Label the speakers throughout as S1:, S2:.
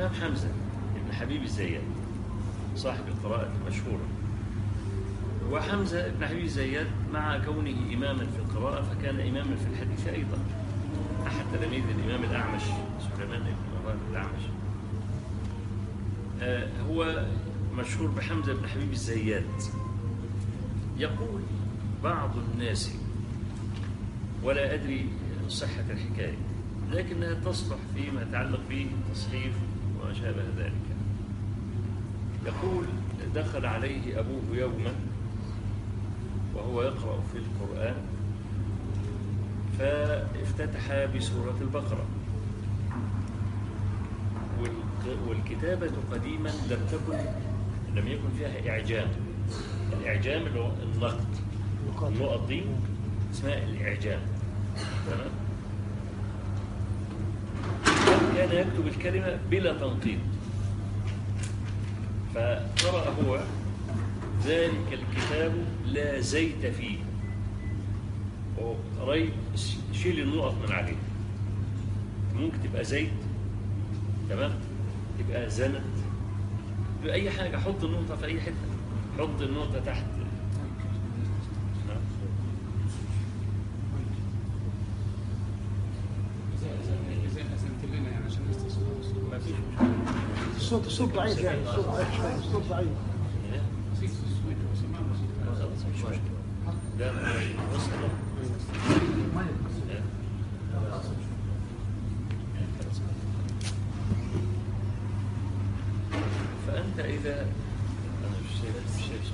S1: الإمام حمزة بن حبيب الزيات صاحب القراءة المشهورة وحمزة بن حبيب الزيات مع كونه إماما في القراءة فكان إماما في الحديث أيضا أحد تلاميذ الإمام الأعمش سليمان بن مروان الأعمش آه، هو مشهور بحمزة بن حبيب الزيات يقول بعض الناس ولا أدري صحة الحكاية لكنها تصلح فيما يتعلق بالتصحيف وما شابه ذلك يقول دخل عليه أبوه يوما وهو يقرأ في القرآن فافتتح بسورة البقرة والك- والكتابة قديما لم تكن لم يكن فيها إعجام الإعجام اللي هو النقد النقط دي اسمها الإعجام تمام كان يكتب الكلمة بلا تنقيط فقرأ هو ذلك الكتاب لا زيت فيه ري شيل النقط من عليه ممكن تبقى زيت تمام تبقى زنت تبقى اي حاجه حط النقطه في اي حته حط النقطه تحت نعم.
S2: زي قسمت لنا يعني عشان نستصحب
S1: ما فيش مشكله
S3: الصوت الصوت ضعيف يعني الصوت ضعيف شوي الصوت ضعيف
S2: نسيت السويد وسمعنا نسيت
S1: خلاص مش مشكله ده وصل فأنت إذا أنا مش شايف مش شايف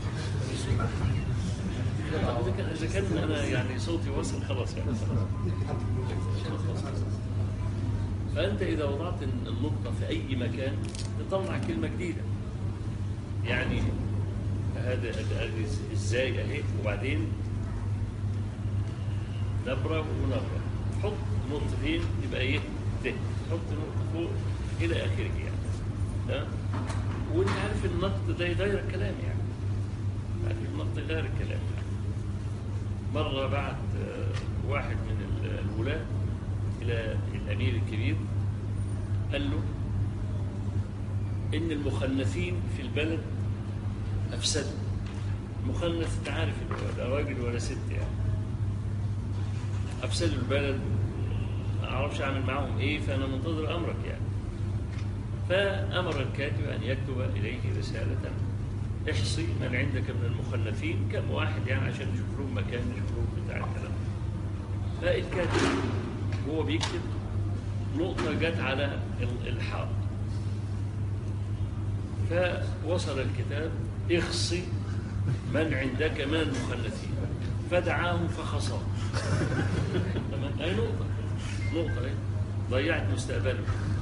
S1: لا، إذا كان إذا كان أنا يعني صوتي وصل خلاص يعني خلاص فأنت إذا وضعت النقطة في أي مكان تطلع كلمة جديدة يعني هذا هذه ازاي اهي وبعدين نبره ونبره حط نقطتين يبقى ايه ت حط نقطه فوق الى اخره يعني تمام وانت عارف النقد ده يغير الكلام يعني عارف النقد يغير الكلام مره بعت آه، واحد من ال- الولاة الى الامير الكبير قال له ان المخنثين في البلد افسدوا مخنث انت عارف لا راجل ولا ست يعني افسدوا البلد ما اعرفش اعمل معاهم ايه فانا منتظر امرك يعني فامر الكاتب ان يكتب اليه رساله احصي من عندك من المخنثين كم واحد يعني عشان نشوف لهم مكان نشوف لهم بتاع الكلام فالكاتب وهو بيكتب نقطه جت على ال- الحائط فوصل الكتاب اخصي من عندك من المخنثين فدعاهم فخصاه تمام اي نقطه نقطه ايه ضيعت مستقبله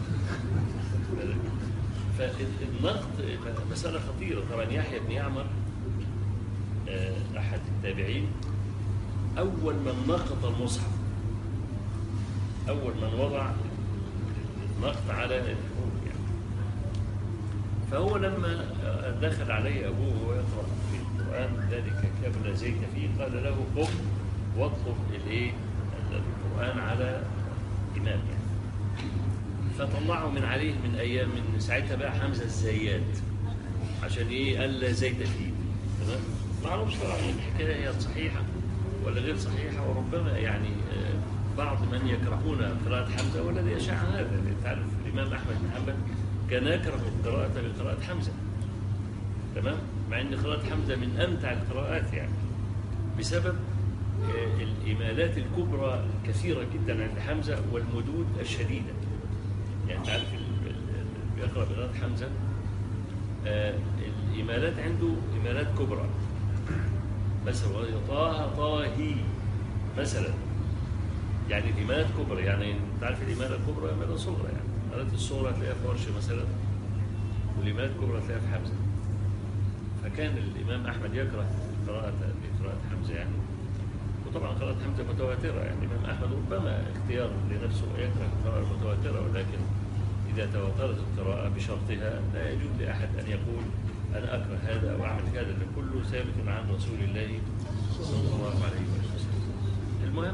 S1: فالنقد مساله خطيره طبعا يحيى بن يعمر آه، احد التابعين اول من نقض المصحف اول من وضع النقد على الحروف يعني فهو لما دخل عليه أبوه وهو يقرأ في القرآن ذلك كابل زيت فيه قال له قم واطلب الإيه القرآن على إمام يعني فطلعوا من عليه من أيام من ساعتها بقى حمزة الزيات عشان إيه قال لا زيت فيه تمام ما اعرفش طبعا الحكاية هي صحيحة ولا غير صحيحة وربما يعني آه، بعض من يكرهون قراءة حمزة والذي يشاع هذا يعني تعرف الإمام أحمد بن حنبل كان يكره القراءة بقراءة حمزة تمام مع أن قراءة حمزة من أمتع القراءات يعني بسبب آه، الإمالات الكبرى كثيرة جدا عند حمزة والمدود الشديدة يعني تعرف ال- ال- اللي بيقرأ بقراءة حمزة آه، الإمالات عنده إمالات كبرى مثلا طه طاهي مثلا يعني الإمالات كبرى يعني أنت عارف الإمالة الكبرى إمالة صغرى يعني الإمالات الصغرى تلاقيها في ورش مثلا والإمالات الكبرى تلاقيها في حمزة فكان الإمام أحمد يكره قراءة قراءة حمزة يعني وطبعا قراءة حمزة متواترة يعني الإمام أحمد ربما اختيار لنفسه يكره القراءة المتواترة ولكن إذا تواترت القراءة بشرطها لا يجوز لأحد أن يقول أنا أكره هذا أو أعمل هذا لأن كله ثابت عن رسول الله صلى الله عليه وسلم المهم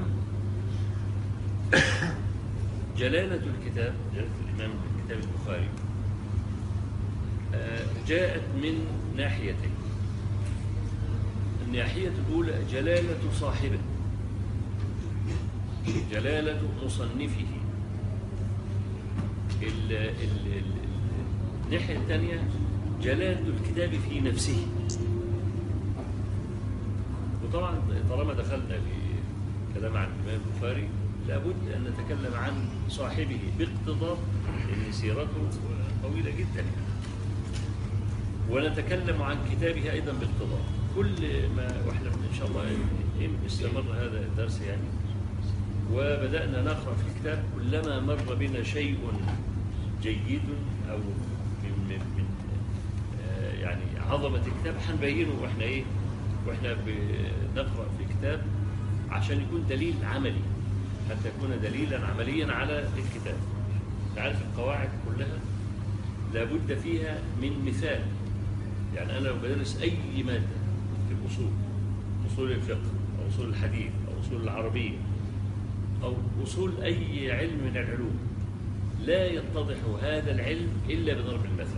S1: جلالة الكتاب جلالة الإمام كتاب البخاري آه، جاءت من ناحيتين الناحية الأولى جلالة صاحبه جلالة مصنفه ال- ال- ال- الناحية الثانية جلالة الكتاب في نفسه وطبعا طالما دخلنا في كلام عن الإمام البخاري لابد أن نتكلم عن صاحبه باقتضاب لأن سيرته طويلة جدا ونتكلم عن كتابه أيضا باقتضاب كل ما وإحنا إن شاء الله إن استمر هذا الدرس يعني وبدأنا نقرأ في الكتاب كلما مر بنا شيء جيد أو من, من, من آه، يعني عظمة الكتاب هنبينه وإحنا إيه وإحنا بنقرأ في كتاب عشان يكون دليل عملي حتى يكون دليلا عمليا على الكتاب تعرف القواعد كلها لابد فيها من مثال يعني أنا لو بدرس أي مادة في الأصول أصول الفقه أو أصول الحديث أو أصول العربية أو أصول أي علم من العلوم لا يتضح هذا العلم إلا بضرب المثل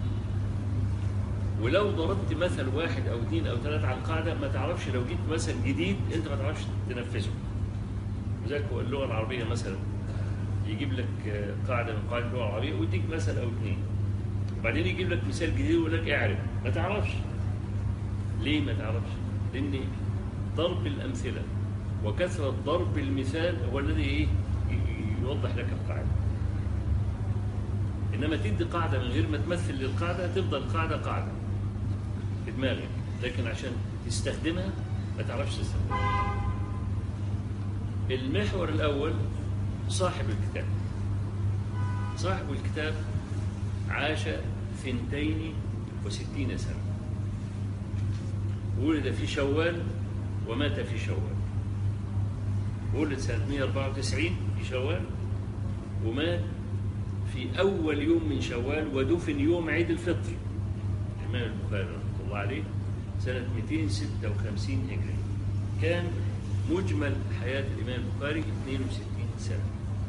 S1: ولو ضربت مثل واحد أو اثنين أو ثلاثة على القاعدة ما تعرفش لو جيت مثل جديد أنت ما تعرفش تنفذه لذلك هو اللغة العربية مثلا يجيب لك آه، قاعدة من قواعد اللغة العربية ويديك مثل أو اثنين وبعدين يجيب لك مثال جديد ويقول لك اعرف ما تعرفش ليه ما تعرفش؟ لأن ضرب الأمثلة وكثرة ضرب المثال هو الذي إيه؟ ي- يوضح لك القاعدة إنما تدي قاعدة من غير ما تمثل للقاعدة تفضل قاعدة قاعدة في دماغك لكن عشان تستخدمها ما تعرفش تستخدمها المحور الأول صاحب الكتاب صاحب الكتاب عاش ثنتين وستين سنة ولد في شوال ومات في شوال ولد سنة 194 في شوال ومات في أول يوم من شوال ودفن يوم عيد الفطر الإمام البخاري رحمه الله عليه سنة 256 هجري كان مجمل حياة الإمام البخاري 62 سنة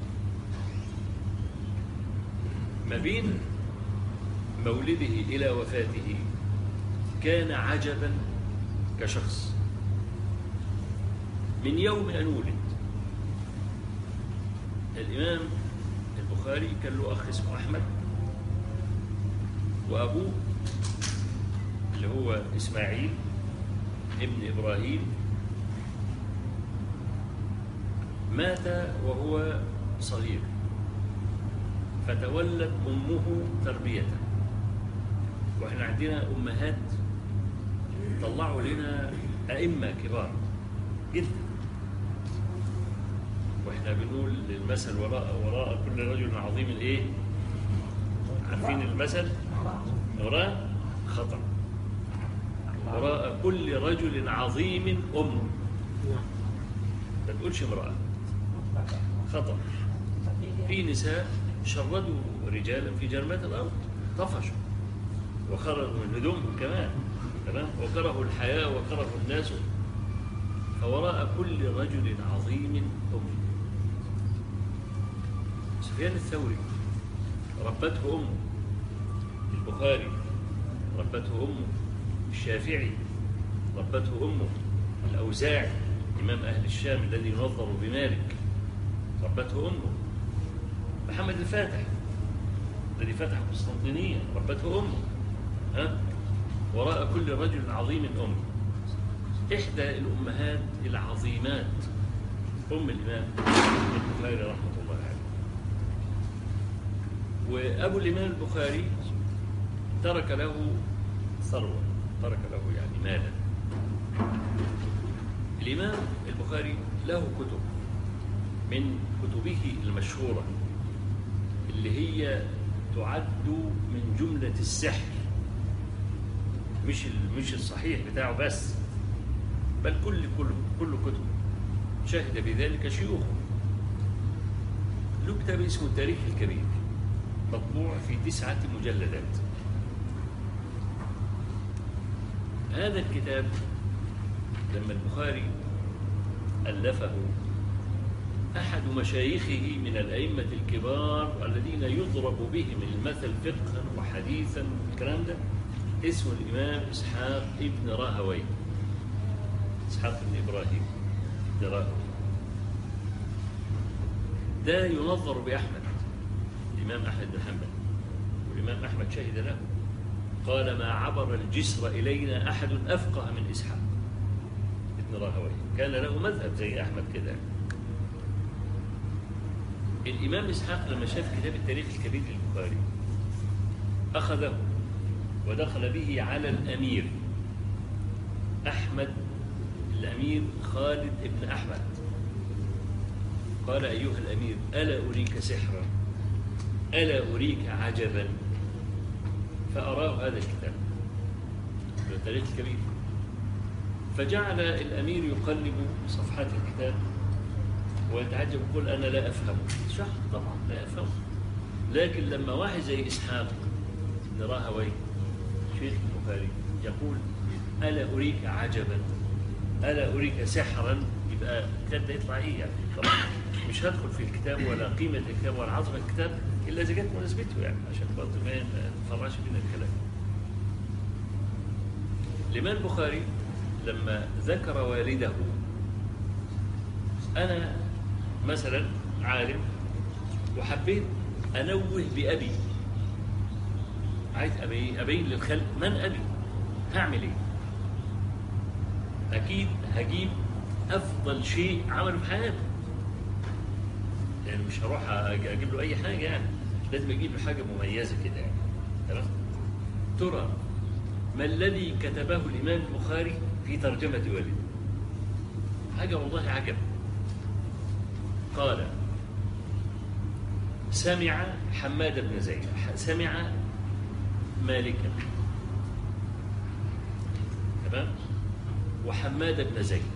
S1: ما بين مولده إلى وفاته كان عجبا كشخص من يوم أن ولد الإمام البخاري كان له أخ اسمه أحمد وأبوه اللي هو إسماعيل ابن إبراهيم مات وهو صغير فتولت أمه تربيته وإحنا عندنا أمهات طلعوا لنا أئمة كبار جدا واحنا بنقول المثل وراء وراء كل رجل عظيم الايه؟ عارفين المثل؟ وراء خطأ وراء كل رجل عظيم أم ما تقولش امرأة خطأ في نساء شردوا رجالا في جرمات الأرض طفشوا وخرجوا من هدومهم كمان تمام وكرهوا الحياة وكرهوا الناس فوراء كل رجل عظيم أم سفيان الثوري ربته أمه البخاري ربته أمه الشافعي ربته أمه الأوزاعي إمام أهل الشام الذي ينظر بمالك ربته أمه محمد الفاتح الذي فتح قسطنطينية ربته أمه ها وراء كل رجل عظيم أم إحدى الأمهات العظيمات أم الإمام البخاري رحمة الله عليه وأبو الإمام البخاري ترك له ثروة ترك له يعني مالا الإمام البخاري له كتب من كتبه المشهورة اللي هي تعد من جملة السحر مش ال- مش الصحيح بتاعه بس بل كل كل كل كتب شهد بذلك شيوخه له كتاب اسمه التاريخ الكبير مطبوع في تسعة مجلدات هذا الكتاب لما البخاري ألفه أحد مشايخه من الأئمة الكبار الذين يضرب بهم المثل فقها وحديثا الكلام ده اسمه الإمام إسحاق ابن راهوي إسحاق بن إبراهيم بن راهوي ده ينظر بأحمد الإمام أحمد بن حنبل والإمام أحمد شهد له قال ما عبر الجسر إلينا أحد أفقه من إسحاق ابن راهوي كان له مذهب زي أحمد كده الإمام إسحاق لما شاف كتاب التاريخ الكبير للبخاري أخذه ودخل به على الأمير أحمد الأمير خالد بن أحمد قال أيها الأمير ألا أريك سحرا ألا أريك عجبا فأراه هذا الكتاب التاريخ الكبير فجعل الأمير يقلب صفحات الكتاب ويتعجب يقول أنا لا أفهمه شح طبعا لا أفهمه لكن لما واحد زي إسحاق بن راهوي شيخ البخاري يقول ألا أريك عجبا ألا أريك سحرا يبقى الكتاب ده يطلع إيه يعني طبعا مش هدخل في الكتاب ولا قيمة الكتاب ولا عظمة الكتاب إلا إذا كانت مناسبته يعني عشان برضه ما نفرعش بين الكلام الإمام البخاري لما ذكر والده أنا مثلا عالم وحبيت أنوه بأبي عايز أبي أبين للخلق من أبي هعمل إيه أكيد هجيب أفضل شيء عمله في حياته يعني مش هروح أج- أجيب له أي حاجة يعني لازم أجيب له حاجة مميزة كده يعني تمام ترى ما الذي كتبه الإمام البخاري في ترجمة والده حاجة والله عجب قال سمع حماد بن زيد سمع مالكا تمام وحماد بن زيد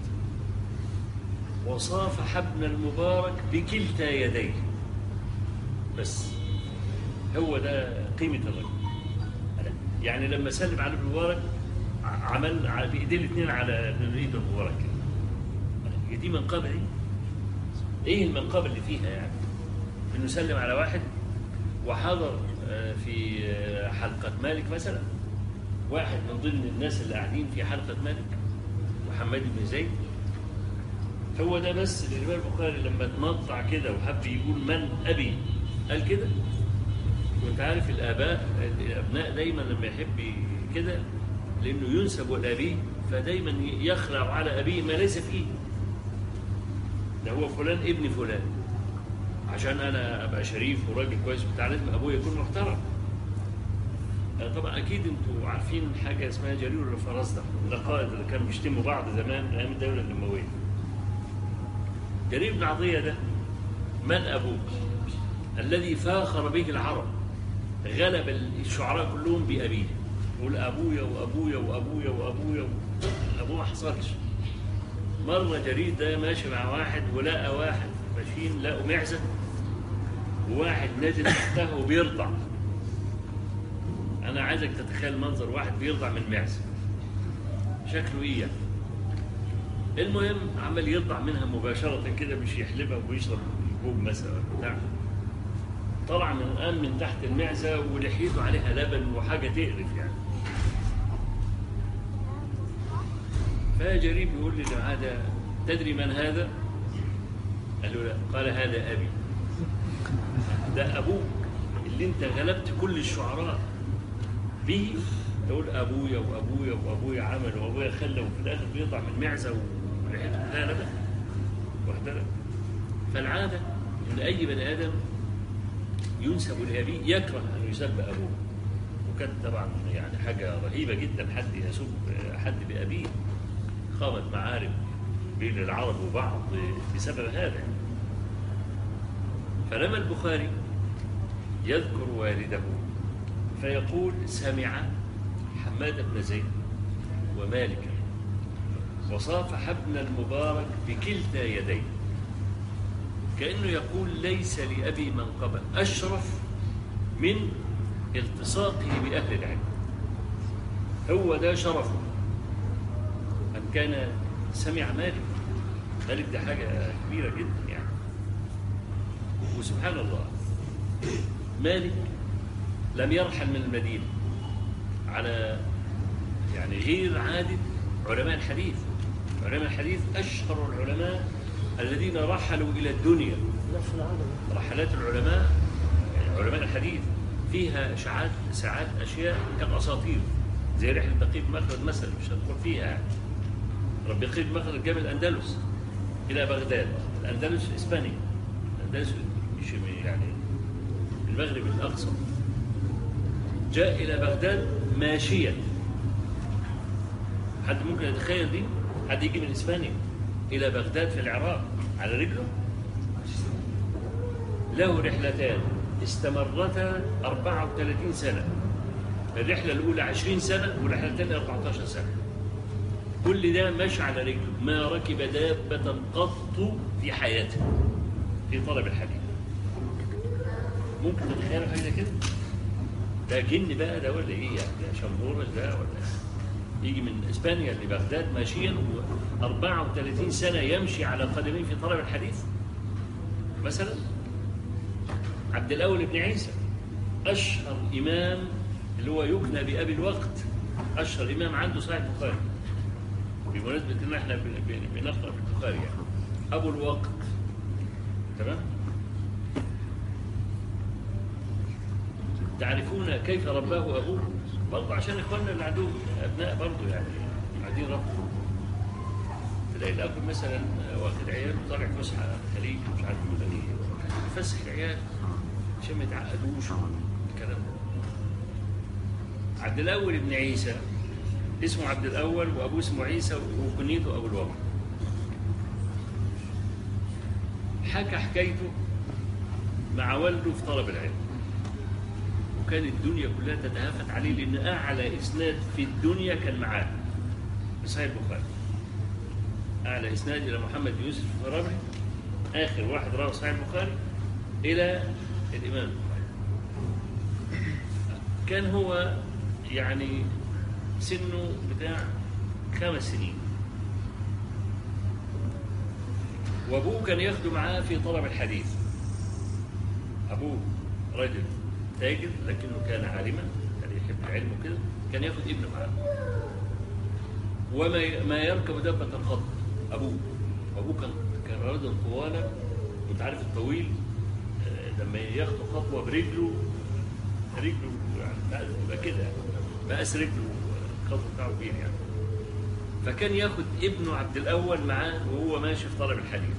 S1: وصافح ابن المبارك بكلتا يديه بس هو ده قيمة الرجل يعني لما سلم على ابن المبارك ع- عمل ع- بايديه الاثنين على ابن ايد المبارك كده. هي دي منقبه دي ايه المنقبه اللي فيها يعني انه سلم على واحد وحضر آه، في آه، حلقه مالك مثلا واحد من ضمن الناس اللي قاعدين في حلقه مالك محمد بن زيد هو ده بس اللي الامام البخاري لما تنطع كده وحب يقول من ابي قال كده وانت عارف الاباء الابناء دايما لما يحب كده لانه ينسب لابيه فدايما يخلع على ابيه ما ليس فيه ده هو فلان ابن فلان عشان انا ابقى شريف وراجل كويس بتاع لازم ابويا يكون محترم آه، طبعا اكيد انتوا عارفين حاجه اسمها جرير الفرزدق القائد اللي كانوا بيشتموا بعض زمان ايام الدوله الامويه جرير بن عطيه ده من ابوه الذي فاخر به العرب غلب الشعراء كلهم بأبيه يقول أبويا وأبويا وأبويا وأبويا أبوه ما حصلش مرة جريد ده ماشي مع واحد ولقى واحد ماشيين لقوا معزة وواحد نازل تحتها وبيرضع أنا عايزك تتخيل منظر واحد بيرضع من معزة شكله إيه يعني المهم عمال يرضع منها مباشرة كده مش يحلبها ويشرب الكوب مثلا بتاع طلع من الآن من تحت المعزة ولحيته عليها لبن وحاجة تقرف يعني فجريب يقول لي هذا تدري من هذا؟ قال له لا قال هذا أبي ده أبوك اللي أنت غلبت كل الشعراء به تقول أبويا وأبويا وأبويا عمل وأبويا خلى وفي الآخر بيطلع من معزة ولحيته كلها لبن واحترق فالعادة إن أي بني آدم ينسب لأبيه يكره أن يسب أبوه وكانت طبعا يعني حاجة رهيبة جدا حد يسب حد بأبيه قامت معارك بين العرب وبعض بسبب هذا فلما البخاري يذكر والده فيقول سمع حماد بن زيد ومالكا وصافح ابن المبارك بكلتا يديه كأنه يقول ليس لأبي منقبة أشرف من التصاقه بأهل العلم هو ده شرفه أن كان سمع مالك مالك ده حاجة كبيرة جدا يعني وسبحان الله مالك لم يرحل من المدينة على يعني غير عادة علماء الحديث علماء الحديث أشهر العلماء الذين رحلوا إلى الدنيا
S3: لف العالم
S1: رحلات العلماء يعني علماء الحديث فيها ساعات ساعات أشياء كالأساطير زي رحلة بقية مخرج مثلا مش هندخل فيها يعني رب بقية مخرج جاب الأندلس إلى بغداد الأندلس إسبانيا الأندلس مش يعني المغرب الأقصى جاء إلى بغداد ماشيا حد ممكن يتخيل دي حد يجي من إسبانيا إلى بغداد في العراق على رجله له رحلتان استمرتا 34 سنة الرحلة الأولى 20 سنة والرحلة الثانية 14 سنة كل ده ماشي على رجله ما ركب دابة قط في حياته في طلب الحديث ممكن تتخيلوا حاجة زي كده؟ ده جن بقى ده ولا ايه يعني ده شمبورش ده ولا يجي من اسبانيا لبغداد ماشيا و 34 سنه يمشي على قدميه في طلب الحديث مثلا عبد الاول بن عيسى اشهر امام اللي هو يكنى بابي الوقت اشهر امام عنده صحيح البخاري بمناسبه ان احنا بن- بن- بنقرا في البخاري يعني ابو الوقت تمام تعرفون كيف رباه ابوه برضه عشان اخواننا اللي عندهم ابناء برضه يعني قاعدين ربوا تلاقي الاب مثلا واخد عياله طالع فسحه خليج مش عارف يقول ايه يفسح العيال عشان ما يتعقدوش الكلام ده عبد الاول بن عيسى اسمه عبد الاول وابوه اسمه عيسى وكنيته ابو الوقت حكى حكايته مع والده في طلب العلم وكان الدنيا كلها تتهافت عليه لان اعلى اسناد في الدنيا كان معاه في صحيح البخاري اعلى اسناد الى محمد بن يوسف الفارابي اخر واحد روى صحيح البخاري الى الامام البخاري كان هو يعني سنه بتاع خمس سنين وابوه كان ياخده معاه في طلب الحديث ابوه رجل تاجر لكنه كان عالما كان يحب العلم وكده كان ياخد ابنه معاه وما ما يركب دابة الخط ابوه ابوه كان كان رجل طوالا وانت عارف الطويل آه، لما ياخد خطوه برجله رجله يعني يبقى كده يعني مقاس رجله الخطوه بتاعه كبير يعني فكان ياخد ابنه عبد الاول معاه وهو ماشي في طلب الحديث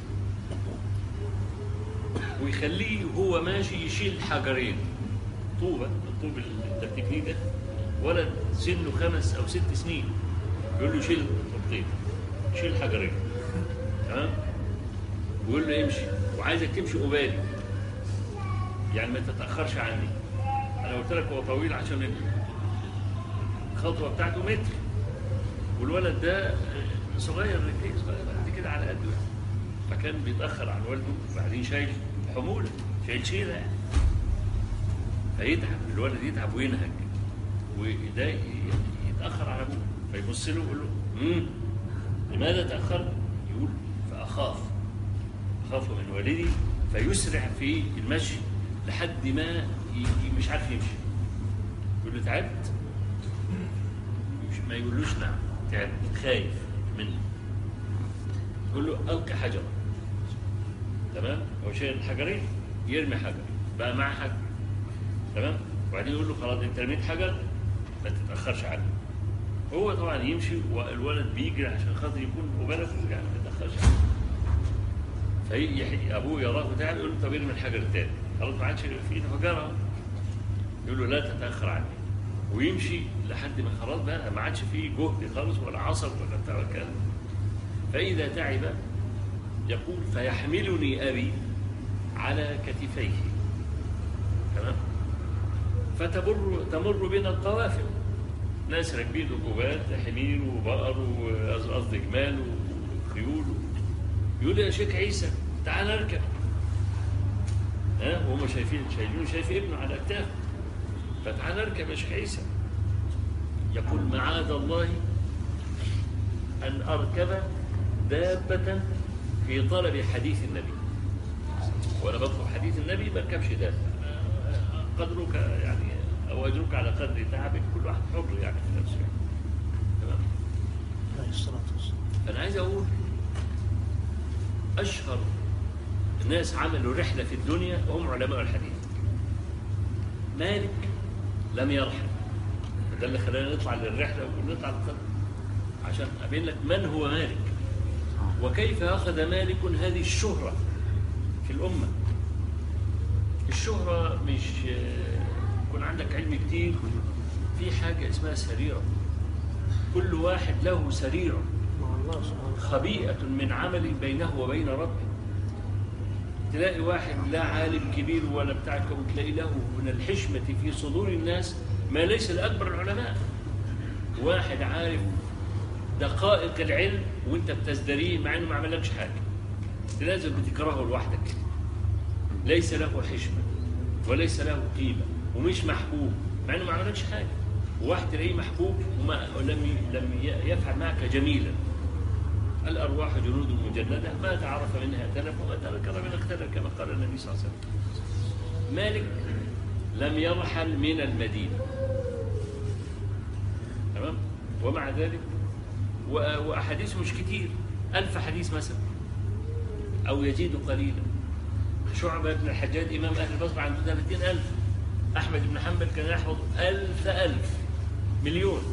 S1: ويخليه وهو ماشي يشيل حجرين طوبه الطوب اللي انت بتبنيه ده ولد سنه خمس او ست سنين يقول له شيل طوبتين شيل حجرين تمام ويقول له امشي وعايزك تمشي قبالي يعني ما تتاخرش عني انا قلت لك هو طويل عشان الخطوه بتاعته متر والولد ده صغير رجليه صغير قد كده على قده يعني. فكان بيتاخر عن والده وبعدين شايل حموله شايل شيله يعني فيتعب الولد يتعب وينهج وده ي- يتاخر على ابوه فيبص له ويقول له امم لماذا تاخرت؟ يقول فاخاف اخاف من والدي فيسرع في المشي لحد ما ي- مش عارف يمشي يقول له تعبت مش ما يقولوش نعم تعب خايف منه يقول له القي حجرا تمام هو شايل حجرين يرمي حجر بقى معاه حجر تمام وبعدين يقول له خلاص انت رميت حجر ما تتاخرش عنه هو طبعا يمشي والولد بيجري عشان خاطر يكون قباله يعني ما يتاخرش عنه في ابوه يراه تعب يقول له طب ارمي الحجر الثاني خلاص ما عادش في انفجار يقول له لا تتاخر عني ويمشي لحد ما خلاص بقى ما عادش فيه جهد خالص ولا عصب ولا بتاع ولا الكلام فاذا تعب يقول فيحملني ابي على كتفيه تمام فتمر تمر بنا القوافل ناس راكبين ركوبات حمير وبقر وقصدي جمال وخيول يقول لي يا شيخ عيسى تعال اركب ها وهم شايفين شايلين شايف ابنه على اكتافه فتعال اركب يا شيخ عيسى يقول معاذ الله ان اركب دابه في طلب حديث النبي وانا بطلب حديث النبي ما اركبش دابه قدرك يعني او اجرك على قدر تعبك كل واحد حر يعني في نفسه يعني. تمام
S3: عليه الصلاة والسلام
S1: فانا عايز اقول اشهر ناس عملوا رحله في الدنيا هم علماء الحديث مالك لم يرحل ده اللي خلانا نطلع للرحله ونطلع للقدر عشان ابين لك من هو مالك وكيف اخذ مالك هذه الشهره في الامه الشهره مش آه، يكون عندك علم كتير في حاجه اسمها سريره كل واحد له سريره
S3: مع الله سبحانه وتعالى
S1: خبيئة من عمل بينه وبين ربه تلاقي واحد لا عالم كبير ولا بتاع كون تلاقي له من الحشمة في صدور الناس ما ليس لأكبر العلماء واحد عارف دقائق العلم وانت بتزدريه مع انه ما عملكش حاجة لازم بتكرهه لوحدك ليس له حشمة وليس له قيمة ومش محبوب مع انه ما عملكش حاجة وواحد تلاقيه محبوب وما لم لم يفعل معك جميلا الأرواح جنود مجندة ما تعرف منها ائتلف وما تذكر منها اختلف كما قال النبي صلى الله عليه وسلم مالك لم يرحل من المدينة تمام ومع ذلك و- وأحاديثه مش كتير ألف حديث مثلا أو يزيد قليلا شعبة بن الحجاج إمام أهل البصرة عنده 30 ألف أحمد بن حنبل كان يحفظ ألف ألف مليون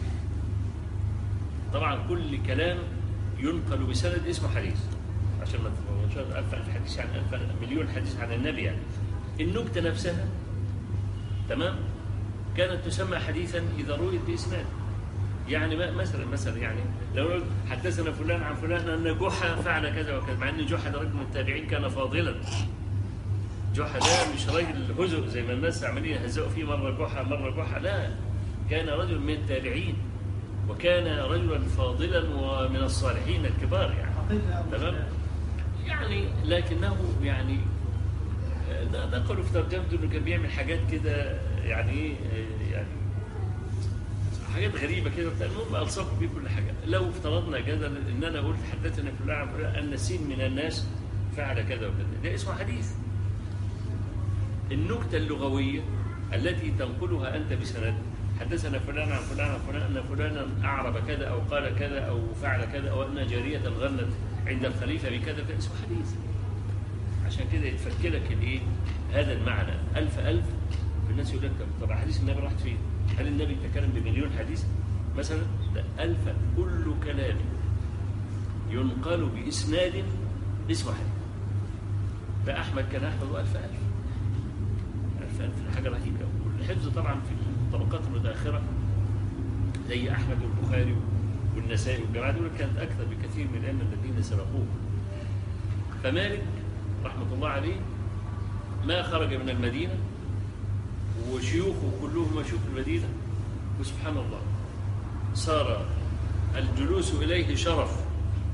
S1: طبعا كل كلام ينقل بسند اسمه حديث عشان ما تفهموش ألف ألف حديث عن ألف مليون حديث عن النبي يعني النكتة نفسها تمام كانت تسمى حديثا إذا رويت بإسناد يعني ما- مثلا مثلا يعني لو قلت حدثنا فلان عن فلان أن جحا فعل كذا وكذا مع أن جحا ده رجل من التابعين كان فاضلا جحا ده مش راجل هزء زي ما الناس عمالين يهزقوا فيه مرة جحا مرة جحا لا كان رجل من التابعين وكان رجلا فاضلا ومن الصالحين الكبار يعني تمام يعني لكنه يعني آه، نقلوا في ترجمته انه كان بيعمل حاجات كده يعني ايه آه، يعني حاجات غريبه كده بتاع المهم الصقوا بيه كل حاجه لو افترضنا جدلا ان انا قلت حدثنا فلان عن فلان ان سين من الناس فعل كذا وكذا ده اسمه حديث النكته اللغويه التي تنقلها انت بسند حدثنا فلان عن فلان عن فلان ان فلانا اعرب كذا او قال كذا او فعل كذا او ان جاريه غنت عند الخليفه بكذا ده اسمه حديث عشان كده يتفك لك الايه هذا المعنى ألف ألف الناس يقول لك طب طب حديث النبي راحت فين؟ هل النبي تكلم بمليون حديث مثلا؟ لا ألف كل كلام ينقل بإسناد اسمه حديث فأحمد كان يحفظ ألف ألف ألف ألف حاجة رهيبة والحفظ طبعا في الطبقات المتأخرة زي أحمد والبخاري والنسائي والجماعة دول كانت أكثر بكثير من الأئمة الذين سبقوه فمالك رحمة الله عليه ما خرج من المدينة وشيوخه كلهم مشوا في المدينة وسبحان الله صار الجلوس إليه شرف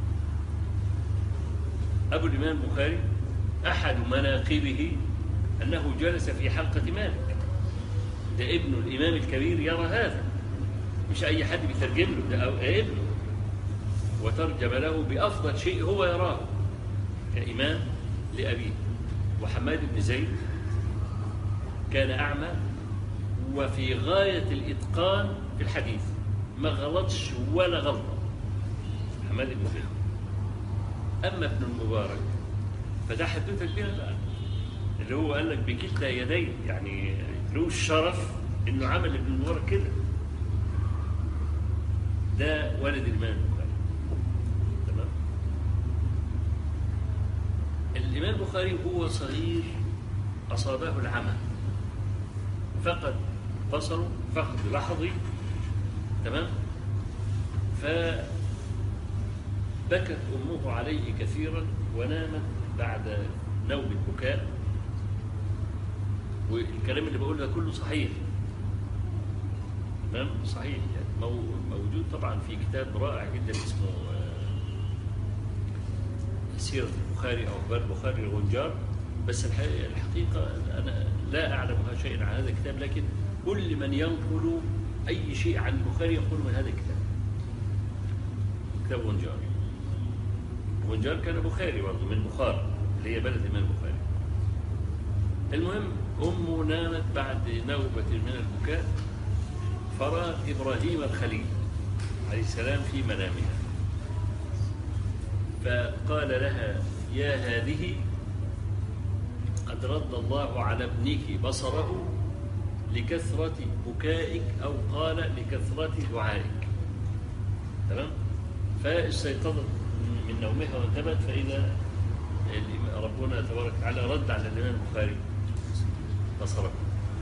S1: أبو الإمام البخاري أحد مناقبه أنه جلس في حلقة مالك ده ابن الإمام الكبير يرى هذا مش أي حد بيترجم له ده أو- ابنه وترجم له بأفضل شيء هو يراه كإمام لأبيه وحماد بن زيد كان أعمى وفي غاية الإتقان في الحديث ما غلطش ولا غلطة حماد بن زيد أما ابن المبارك فده حدوته كبيرة بقى اللي هو قال لك بكلتا يديه يعني له الشرف انه عمل ابن المبارك كده ده ولد الامام البخاري تمام الامام البخاري هو صغير اصابه العمى فقد بصره فقد لحظي تمام فبكت امه عليه كثيرا ونامت بعد نوم البكاء والكلام اللي بقوله ده كله صحيح تمام صحيح يعني مو- موجود طبعا في كتاب رائع جدا اسمه آه، سيرة البخاري أو أخبار البخاري الغنجار بس الحقيقة, الحقيقة أنا لا أعلم شيئا عن هذا الكتاب لكن كل من ينقل أي شيء عن البخاري يقول من هذا الكتاب كتاب غنجار غنجار كان بخاري برضه من بخار اللي هي بلد الإمام البخاري المهم أمه نامت بعد نوبة من البكاء فرأى إبراهيم الخليل عليه السلام في منامها فقال لها يا هذه قد رد الله على ابنك بصره لكثرة بكائك أو قال لكثرة دعائك تمام فاستيقظت من نومها وانتبهت فإذا الإمام- ربنا تبارك وتعالى رد على الإمام البخاري بصره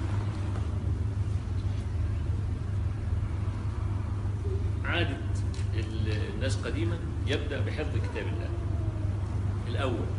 S1: عادة ال- الناس قديما يبدأ بحفظ كتاب الله الأول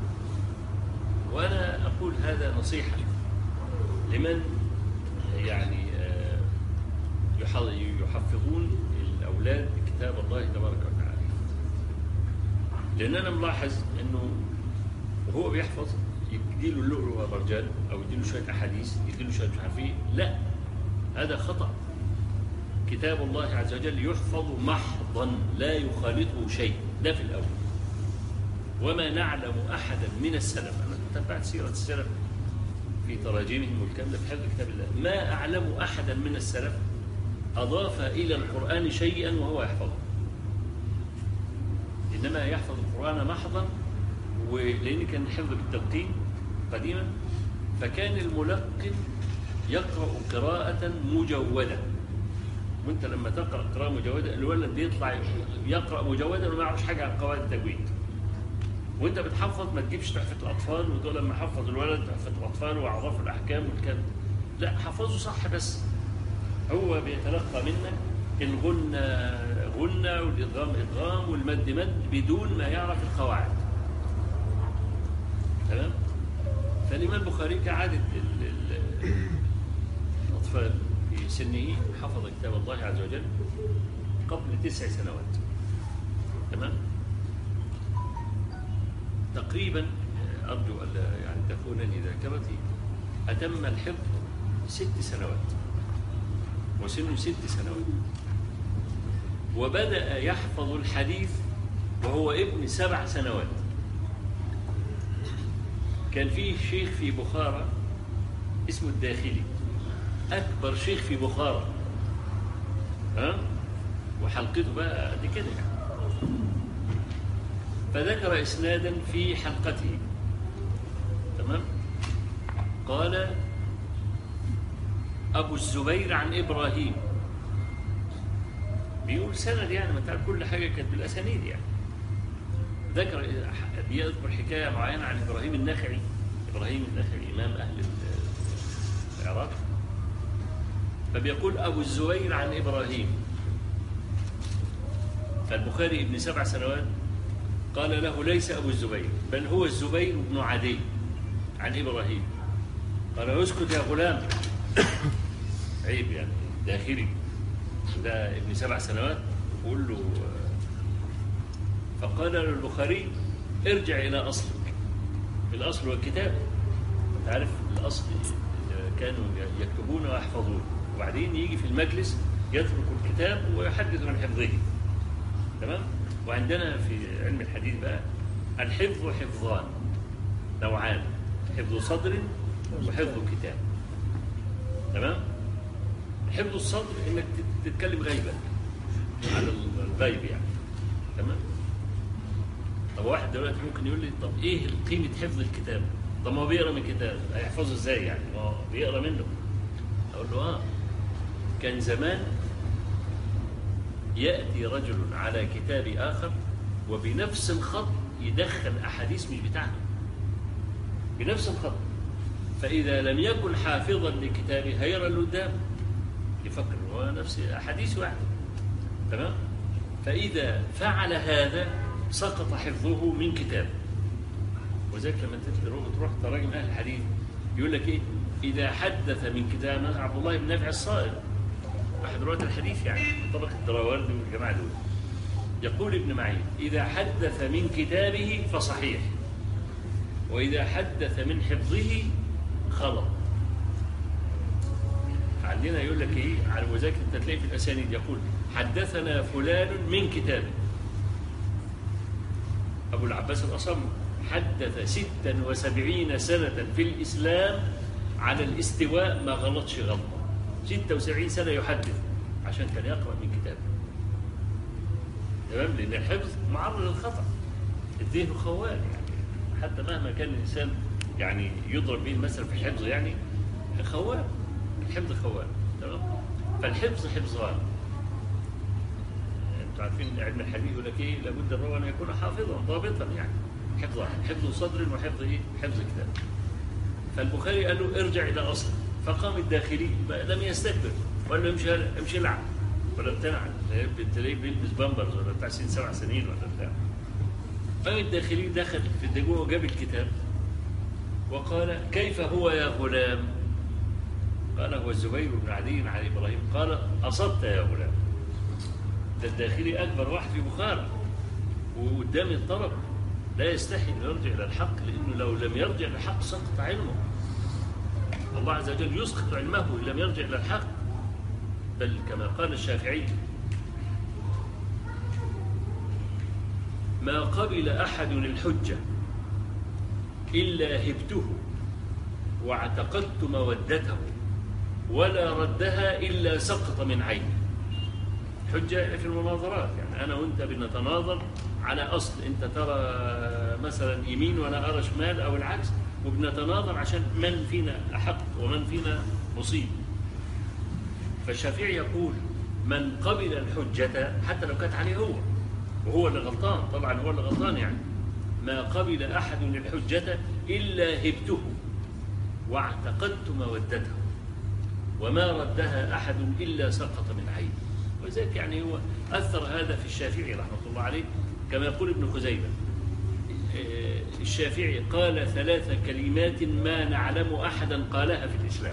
S1: وأنا أقول هذا نصيحة لمن يعني آه، يح- يحفظون الأولاد بكتاب الله تبارك وتعالى لأن أنا ملاحظ أنه وهو بيحفظ يديله اللؤلؤ والمرجان أو يديله شوية أحاديث يديله شوية مش عارف إيه لا هذا خطأ كتاب الله عز وجل يحفظ محضا لا يخالطه شيء ده في الأول وما نعلم أحدا من السلف أنا تبعت سيرة السلف في تراجمهم والكلام ده في حفظ كتاب الله ما أعلم أحدا من السلف أضاف إلى القرآن شيئا وهو يحفظه إنما يحفظ القرآن محضا ولأن كان الحفظ بالتلقين قديما فكان الملقن يقرأ قراءة مجودة وانت لما تقرا قراءه مجوده الولد بيطلع يقرا مجودا وما يعرفش حاجه عن قواعد التجويد وانت بتحفظ ما تجيبش تحفه الاطفال وتقول لما حفظ الولد تحفه الاطفال واعراف الاحكام والكلام لا حفظه صح بس هو بيتلقى منك الغنى غنى والادغام ادغام والمد مد بدون ما يعرف القواعد تمام فالامام البخاري كعاده ال- ال- الاطفال في سنه حفظ كتاب الله عز وجل قبل تسع سنوات تمام تقريبا ارجو الا يعني تخونني ذاكرتي اتم الحفظ ست سنوات وسنه ست سنوات وبدا يحفظ الحديث وهو ابن سبع سنوات كان فيه شيخ في بخارى اسمه الداخلي أكبر شيخ في بخارى ها وحلقته بقى قد كده يعني فذكر إسنادا في حلقته تمام قال أبو الزبير عن إبراهيم بيقول سند يعني ما تعرف كل حاجة كانت بالأسانيد يعني ذكر بيذكر حكاية معينة عن إبراهيم النخعي إبراهيم النخعي إمام أهل العراق فبيقول أبو الزبير عن إبراهيم فالبخاري ابن سبع سنوات قال له ليس أبو الزبير بل هو الزبير بن عدي عن إبراهيم قال اسكت يا غلام عيب يعني داخلي ده ابن سبع سنوات قول له فقال له البخاري ارجع إلى أصلك الأصل هو الكتاب أنت عارف الأصل كانوا يكتبون ويحفظون وبعدين يجي في المجلس يترك الكتاب ويحدث عن حفظه تمام وعندنا في علم الحديث بقى الحفظ حفظان نوعان حفظ صدر وحفظ كتاب تمام حفظ الصدر انك تتكلم غيبا على الغيب يعني تمام طب واحد دلوقتي ممكن يقول لي طب ايه قيمه حفظ الكتاب طب ما هو بيقرا من كتاب هيحفظه ازاي يعني ما هو بيقرا منه اقول له اه كان زمان ياتي رجل على كتاب اخر وبنفس الخط يدخل احاديث مش بتاعته بنفس الخط فاذا لم يكن حافظا لكتابه هيرى اللي قدامه يفكر هو نفس احاديث واحده تمام فاذا فعل هذا سقط حفظه من كتابه وذلك لما تروح تروح تراجم اهل الحديث يقول لك ايه اذا حدث من كتاب مثلا عبد الله بن نافع الصائغ احد رواه الحديث يعني طبق الدراوردي والجماعه دول يقول ابن معين اذا حدث من كتابه فصحيح واذا حدث من حفظه خلط عندنا يقول لك ايه على وذلك انت تلاقي في الاسانيد يقول حدثنا فلان من كتابه ابو العباس الاصم حدث ستا وسبعين سنة في الإسلام على الاستواء ما غلطش غلطة ستة وسبعين سنة يحدث عشان كان يقرأ من كتابه تمام لأن الحفظ معرض للخطأ الذهن خوان يعني حتى مهما كان الإنسان يعني يضرب به المثل في الحفظ يعني خوان الحفظ خوان تمام فالحفظ حفظان انتوا عارفين علم الحديث يقول لك ايه لابد الراوي ان يكون حافظا ضابطا يعني حفظان حفظ صدر وحفظ ايه حفظ كتاب فالبخاري قال له ارجع الى اصله فقام الداخلي ما لم يستكبر وقال له امشي امشي العب ولا امتنع تلاقيه بيلبس بامبرز ولا بتاع ست سبع سنين ولا بتاع قام الداخلي دخل في الدجوع وجاب الكتاب وقال كيف هو يا غلام قال هو الزبير بن عدي عن ابراهيم قال اصبت يا غلام ده الداخلي اكبر واحد في بخارى وقدام الطرب لا يستحي ان يرجع الى الحق لانه لو لم يرجع للحق سقط علمه الله عز وجل يسقط علمه ان لم يرجع الى الحق بل كما قال الشافعي ما قبل احد الحجه الا هبته واعتقدت مودته ولا ردها الا سقط من عيني حجه في المناظرات يعني انا وانت بنتناظر على اصل انت ترى مثلا يمين وانا ارى شمال او العكس وبنتناظر عشان من فينا احق ومن فينا مصيب فالشافعي يقول من قبل الحجة حتى لو كانت عليه هو وهو اللي غلطان طبعا هو اللي غلطان يعني ما قبل أحد الحجة إلا هبته واعتقدت مودته وما ردها أحد إلا سقط من عيني ولذلك يعني هو أثر هذا في الشافعي رحمة الله عليه كما يقول ابن خزيمة آه، الشافعي قال ثلاث كلمات ما نعلم أحدا قالها في الإسلام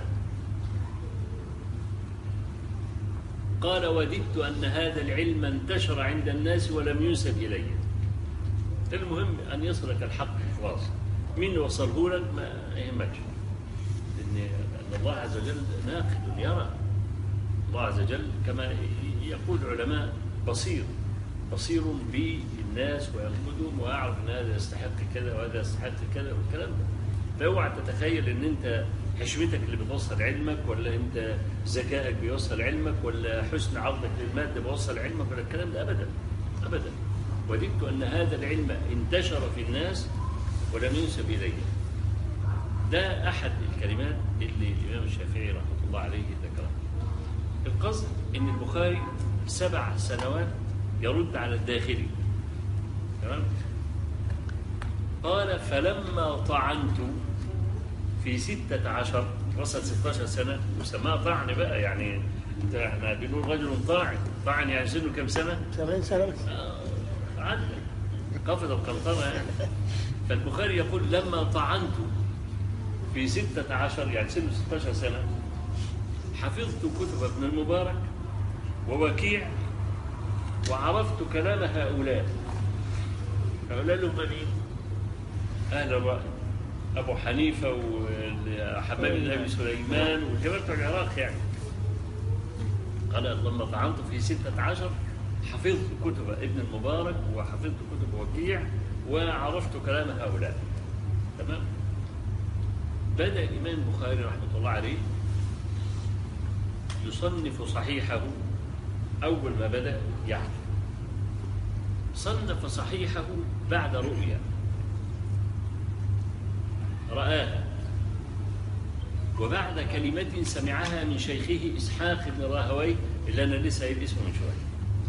S1: قال وددت أن هذا العلم انتشر عند الناس ولم ينسب إلي المهم أن يصلك الحق خلاص مين وصله لك ما يهمكش لأن أن الله عز وجل ناقد يرى الله عز وجل كما يقول العلماء بصير بصير بالناس وينقدهم ويعرف ان هذا يستحق كذا وهذا يستحق كذا والكلام ده فاوعى تتخيل ان انت حشمتك اللي بتوصل علمك ولا انت ذكائك بيوصل علمك ولا حسن عرضك للماده بيوصل علمك ولا الكلام ده ابدا ابدا وددت ان هذا العلم انتشر في الناس ولم ينسب الي ده احد الكلمات اللي الامام الشافعي رحمه الله عليه ذكرها القصد ان البخاري سبع سنوات يرد على الداخلي تمام قال فلما طعنت في ستة عشر وصل 16 سنة وسماها طعن بقى يعني انت احنا بنقول رجل طاعن طاعن يعني سنه كم سنة؟
S3: 70 سنة بس
S1: آه، عدل قفز القنطرة يعني فالبخاري يقول لما طعنت في ستة عشر يعني سنه 16 سنة حفظت كتب ابن المبارك ووكيع وعرفت كلام هؤلاء هؤلاء اللي هم مين؟ أهل الرأي أبو حنيفة وحباب بن أبي سليمان والجماعة بتوع العراق يعني قال لما طعنت في ستة عشر حفظت كتب ابن المبارك وحفظت كتب وكيع وعرفت كلام هؤلاء تمام بدأ الإمام البخاري رحمة الله عليه يصنف صحيحه أول ما بدأ يعني صنف صحيحه بعد رؤيا رآها وبعد كلمة سمعها من شيخه إسحاق بن راهوي اللي أنا لسه قايل اسمه من شوية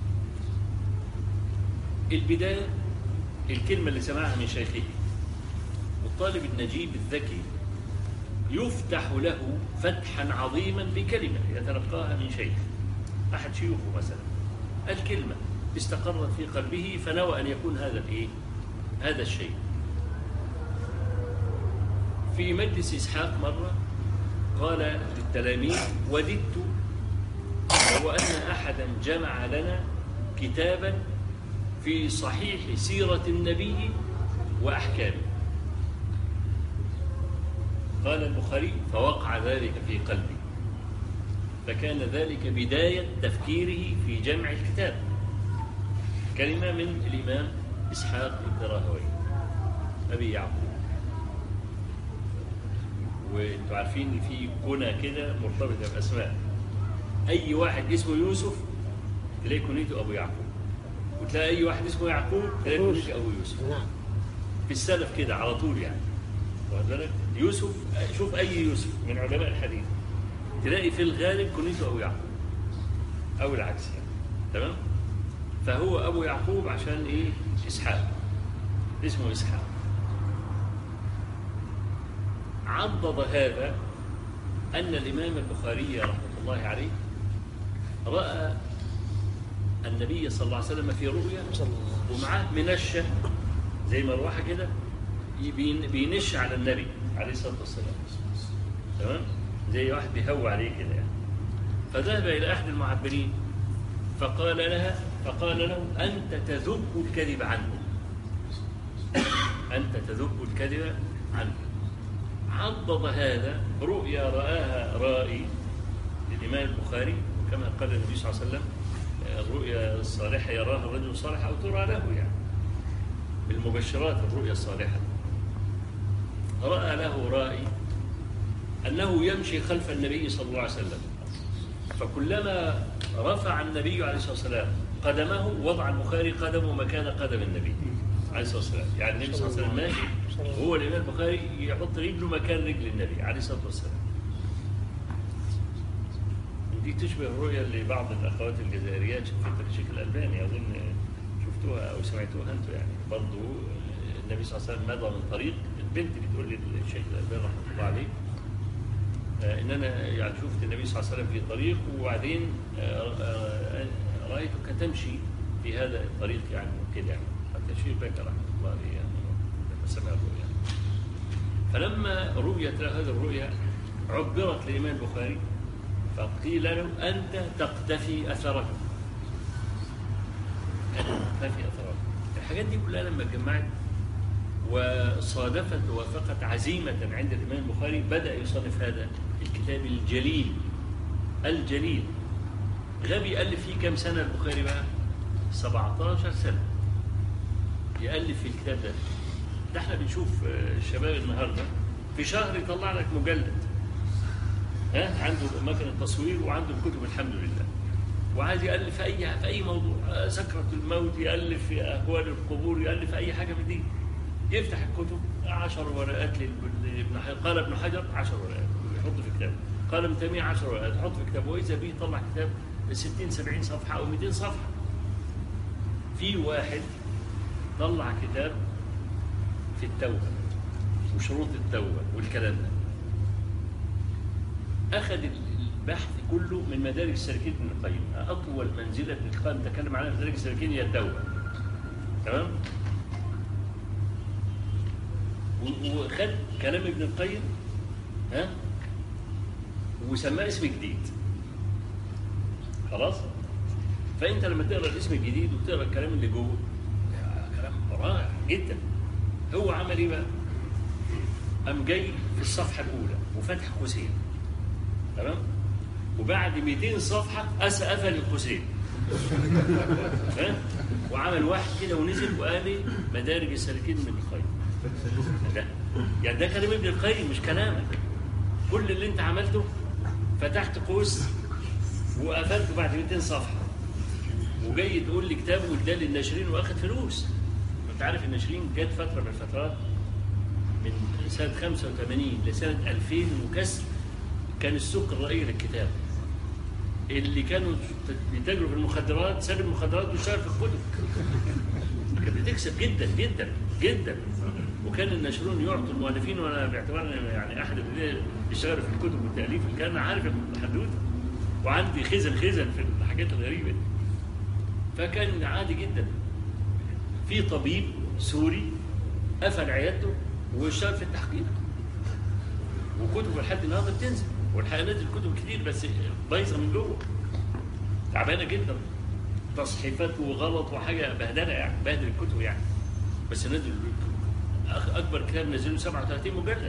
S1: البداية الكلمة اللي سمعها من شيخه والطالب النجيب الذكي يفتح له فتحا عظيما بكلمة يتلقاها من شيخ أحد شيوخه مثلا الكلمة استقرت في قلبه فنوى أن يكون هذا الإيه؟ هذا الشيء في مجلس إسحاق مرة قال للتلاميذ وددت لو أن أحدا جمع لنا كتابا في صحيح سيرة النبي وأحكامه قال البخاري فوقع ذلك في قلبي فكان ذلك بداية تفكيره في جمع الكتاب كلمة من الإمام إسحاق بن راهوي ابي يعقوب وانتوا عارفين ان في كنى كده مرتبطه باسماء اي واحد اسمه يوسف تلاقي كنيته ابو يعقوب وتلاقي اي واحد اسمه يعقوب تلاقي كنيته ابو يوسف
S3: نعم
S1: في السلف كده على طول يعني واخد بالك يوسف شوف اي يوسف من علماء الحديث تلاقي في الغالب كنيته ابو يعقوب او العكس يعني تمام فهو ابو يعقوب عشان ايه اسحاق اسمه اسحاق عضد هذا ان الامام البخاري رحمه الله عليه راى النبي صلى الله عليه وسلم في رؤيا
S3: صلى الله عليه وسلم
S1: ومعاه منشة زي مروحة كده بين- بينش على النبي عليه الصلاة والسلام تمام زي واحد بيهوى عليه كده يعني فذهب إلى أحد المعبرين فقال لها فقال له أنت تذب الكذب عنه أنت تذب الكذب عنه عضد هذا رؤيا رآها رائي للإمام البخاري كما قال النبي صلى الله عليه وسلم الرؤيا الصالحة يراها الرجل الصالح أو ترى له يعني بالمبشرات الرؤيا الصالحة رأى له رائي أنه يمشي خلف النبي صلى الله عليه وسلم فكلما رفع النبي عليه الصلاة والسلام قدمه وضع البخاري قدمه مكان قدم النبي عليه الصلاة والسلام يعني النبي صلى الله عليه وسلم ماشي وهو الإمام البخاري يحط رجله مكان رجل النبي عليه الصلاة والسلام دي تشبه الرؤيا اللي بعض الاخوات الجزائريات شفتها الشيخ الالباني اظن شفتوها او سمعتوها انتم يعني برضه النبي صلى الله عليه وسلم مضى من طريق البنت بتقول لي الشيخ الالباني رحمه الله عليه آه، ان انا يعني شفت النبي صلى الله عليه وسلم في طريق وبعدين آه، آه، رايتك تمشي في هذا الطريق يعني كده يعني حتى الشيخ بكر رحمه الله عليه يعني لما سمع الرؤيا فلما رؤيت له هذه الرؤيا عبرت للامام البخاري فقيل له أنت تقتفي أثره أنت تقتفي أثره الحاجات دي كلها لما اتجمعت وصادفت ووافقت عزيمة عند الإمام البخاري بدأ يصنف هذا الكتاب الجليل الجليل غبي يألف فيه كم سنة البخاري بقى 17 سنة يألف في الكتاب ده ده احنا بنشوف آه، الشباب النهارده في شهر يطلع لك مجلد ها عنده مكنه تصوير وعنده الكتب الحمد لله وعايز يالف في اي في اي موضوع آه، سكره الموت يالف في اهوال القبور يالف في اي حاجه من دي يفتح الكتب 10 ورقات لل- لابن حجر قال ابن حجر 10 ورقات يحط في كتاب قال ابن تيميه 10 ورقات يحط في كتاب واذا به يطلع كتاب 60 70 صفحه او 200 صفحه في واحد طلع كتاب في التوبه وشروط التوبه والكلام ده أخذ البحث كله من مدارج السالكين ابن القيم أطول منزلة ابن القيم تكلم عنها في مدارج السالكين هي التوبة تمام و- وخد كلام ابن القيم ها وسماه اسم جديد خلاص فانت لما تقرا الاسم الجديد وتقرا الكلام اللي جوه يا كلام رائع جدا هو عمل ايه بقى؟ قام جاي في الصفحه الاولى وفتح قوسين تمام وبعد 200 صفحه قاس قفل القوسين ها؟ وعمل واحد كده ونزل وقال لي مدارج السالكين من القيم ده يعني ده كلام ابن القيم مش كلامك كل اللي انت عملته فتحت قوس وقفلته بعد 200 صفحه وجاي تقول لي كتاب واداه للناشرين واخد فلوس انت عارف الناشرين جت فتره من الفترات من سنه 85 لسنه 2000 وكسر كان السوق الرئيسي للكتاب اللي كانوا بيتاجروا في المخدرات ساب المخدرات واشتغل في الكتب كانت بتكسب جدا جدا جدا وكان الناشرون يعطوا المؤلفين وانا باعتبارني يعني احد اللي بيشتغلوا في الكتب والتاليف كان عارف الحدوته وعندي خزن خزن في الحاجات الغريبه دي فكان عادي جدا في طبيب سوري قفل عيادته واشتغل في التحقيق وكتب لحد النهارده بتنزل والحقيقه نزل كتب كتير بس بايظه من جوه تعبانه جدا تصحيفات وغلط وحاجه بهدله يعني بهدل الكتب يعني بس نزل أخ- اكبر كتاب نزله 37 مجلد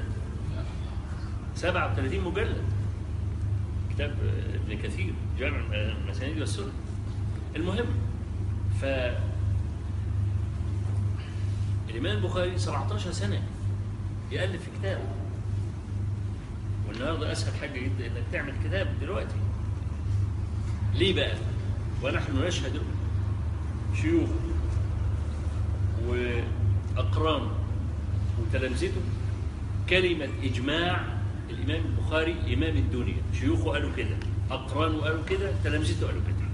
S1: 37 مجلد كتاب ابن كثير جامع المسانيد والسنن المهم ف الإمام البخاري 17 سنة يألف في كتاب والنهارده أسهل حاجة جدا إنك تعمل كتاب دلوقتي ليه بقى؟ ونحن نشهد شيوخ وأقران وتلامذته كلمة إجماع الإمام البخاري إمام الدنيا شيوخه قالوا كده أقرانه قالوا كده تلامذته قالوا كده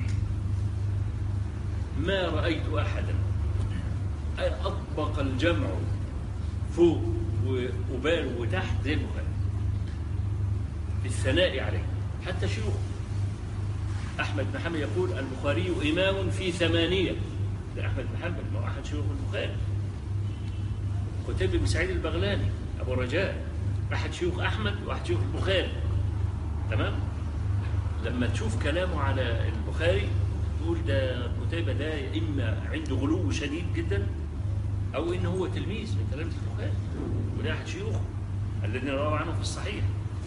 S1: ما رأيت أحدا أطبق الجمع فوق وقبال وتحت زي البخاري في الثناء عليه حتى شيوخه أحمد بن حنبل يقول البخاري إمام في ثمانية ده أحمد بن حنبل ما هو أحد شيوخ البخاري قتيبة بن سعيد البغلاني أبو رجاء أحد شيوخ أحمد وأحد شيوخ البخاري تمام لما تشوف كلامه على البخاري تقول ده قتيبة ده إما عنده غلو شديد جدا أو إن هو تلميذ من تلاميذ البخاري وده أحد شيوخه الذين رووا عنه في الصحيح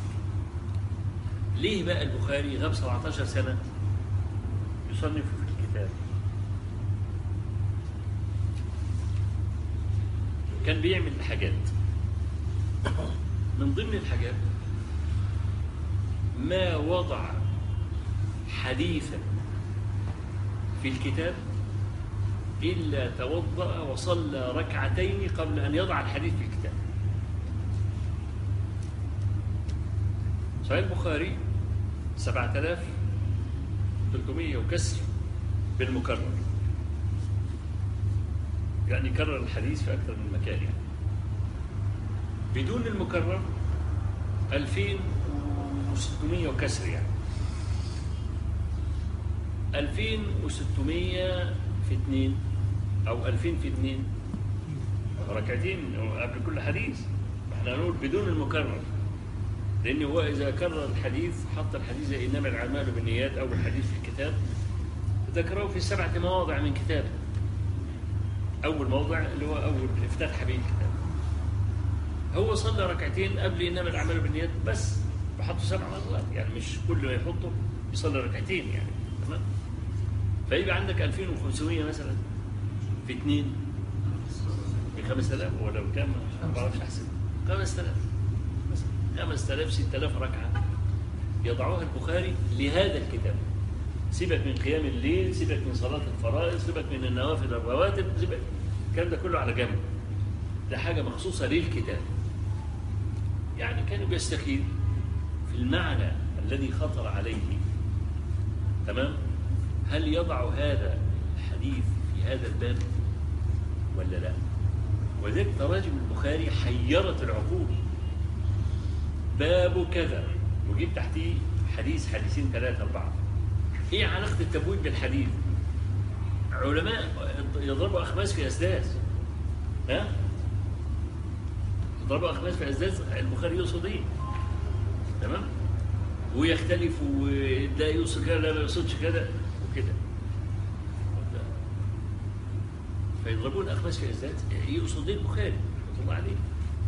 S1: ليه بقى البخاري غاب 17 سنة يصنف في الكتاب كان بيعمل حاجات من ضمن الحاجات ما وضع حديثا في الكتاب إلا توضأ وصلى ركعتين قبل أن يضع الحديث في الكتاب صحيح البخاري 7300 وكسر بالمكرر يعني كرر الحديث في أكثر من مكان يعني بدون المكرر 2600 وكسر يعني 2600 في 2 أو 2000 في 2 ركعتين قبل كل حديث احنا نقول بدون المكرر لأن هو إذا كرر الحديث حط الحديث زي إنما الأعمال بالنيات أو الحديث في الكتاب ذكره في سبعة مواضع من كتابه أول موضع اللي هو أول افتتح به الكتاب هو صلى ركعتين قبل إنما الأعمال بالنيات بس بحطه سبع مرات يعني مش كل ما يحطه يصلي ركعتين يعني تمام فيبقى عندك 2500 مثلا في اثنين ب 5000 ولو كان ما بعرفش احسب 5000 5000 6000 ركعه يضعوها البخاري لهذا الكتاب سيبك من قيام الليل سيبك من صلاه الفرائض سيبك من النوافل الرواتب سيبك الكلام ده كله على جنب ده حاجه مخصوصه للكتاب يعني كانوا بيستخير في المعنى الذي خطر عليه تمام هل يضع هذا الحديث في هذا الباب ولا لا وذلك تراجم البخاري حيرت العقول باب كذا وجيب تحتيه حديث حديثين ثلاثة أربعة إيه علاقة التبويب بالحديث علماء يضربوا أخماس في أسداس ها يضربوا أخماس في أسداس البخاري يقصد إيه تمام ويختلف وده يقصد كده لا ما يقصدش كده وكده فيضربون أخماس في أسداس يقصد إيه البخاري رحمة الله عليه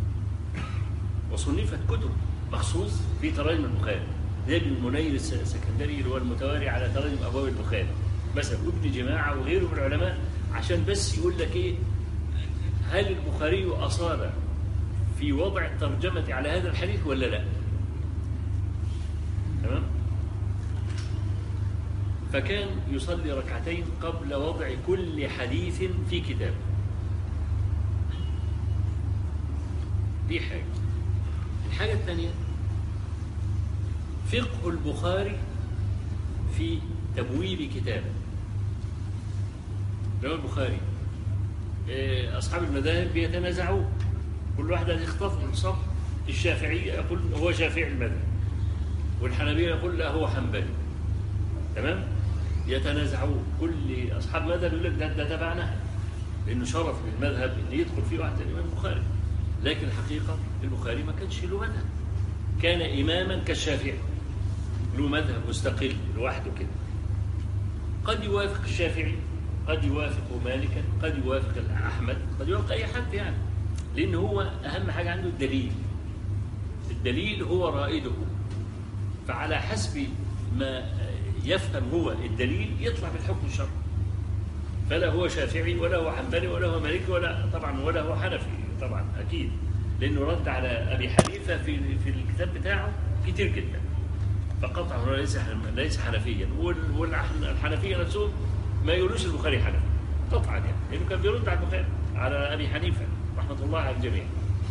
S1: وصنفت كتب مخصوص في تراجم البخاري زي ابن المنير السكندري اللي هو المتواري على تراجم ابواب البخاري مثلا وابن جماعه وغيره من العلماء عشان بس يقول لك ايه هل البخاري اصاب في وضع الترجمه على هذا الحديث ولا لا؟ تمام؟ فكان يصلي ركعتين قبل وضع كل حديث في كتاب دي حاجه الحاجة الثانية فقه البخاري في تبويب كتابه الإمام البخاري أصحاب المذاهب بيتنازعون كل واحد يخطف من صف الشافعي يقول هو شافعي المذهب والحنبية يقول لا هو حنبلي تمام يتنازعون كل أصحاب مذهب يقول لك ده, ده تبعنا لأنه شرف للمذهب إن يدخل فيه واحد الإمام البخاري لكن الحقيقة البخاري ما كانش له مذهب كان إماما كالشافعي له مذهب مستقل لوحده كده قد يوافق الشافعي قد يوافق مالكا قد يوافق أحمد قد يوافق أي حد يعني لأن هو أهم حاجة عنده الدليل الدليل هو رائده فعلى حسب ما يفهم هو الدليل يطلع بالحكم الشرعي فلا هو شافعي ولا هو حنبلي ولا هو مالكي ولا طبعا ولا هو حنفي طبعا اكيد لانه رد على ابي حنيفه في في الكتاب بتاعه كتير جدا فقطعا هو ليس ليس حنفيا والحنفيه نفسهم ما يقولوش البخاري حنفي قطعا يعني لانه كان بيرد على البخاري على ابي حنيفه رحمه الله على الجميع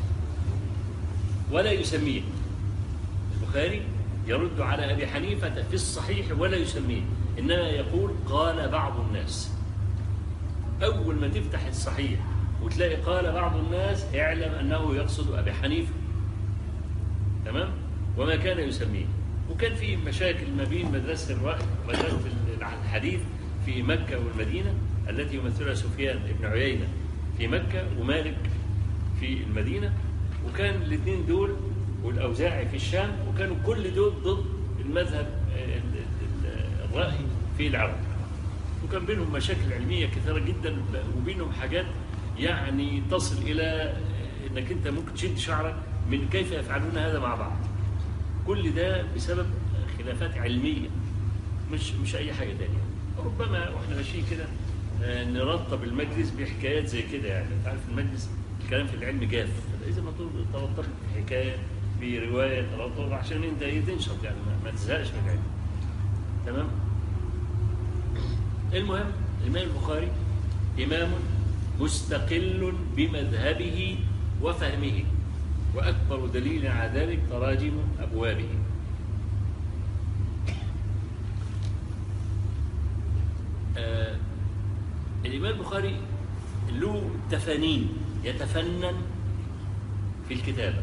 S1: ولا يسميه البخاري يرد على ابي حنيفه في الصحيح ولا يسميه انما يقول قال بعض الناس اول ما تفتح الصحيح وتلاقي قال بعض الناس اعلم انه يقصد ابي حنيفه تمام وما كان يسميه وكان في مشاكل ما بين مدرسه الرأي ومدرسه الحديث في مكه والمدينه التي يمثلها سفيان بن عيينه في مكه ومالك في المدينه وكان الاثنين دول والاوزاعي في الشام وكانوا كل دول ضد المذهب الرأي في العرب وكان بينهم مشاكل علميه كثيره جدا وبينهم حاجات يعني تصل الى انك انت ممكن تشد شعرك من كيف يفعلون هذا مع بعض. كل ده بسبب خلافات علميه مش مش اي حاجه ثانيه. ربما واحنا ماشيين كده نرتب المجلس بحكايات زي كده يعني انت عارف المجلس الكلام في العلم جاف اذا ما ترتبط بحكايه بروايه ترتب عشان انت ايه تنشط يعني ما تزهقش من العلم. تمام؟ المهم الإمام البخاري إمام مستقل بمذهبه وفهمه وأكبر دليل على ذلك تراجم أبوابه آه الإمام البخاري له تفانين يتفنن في الكتابة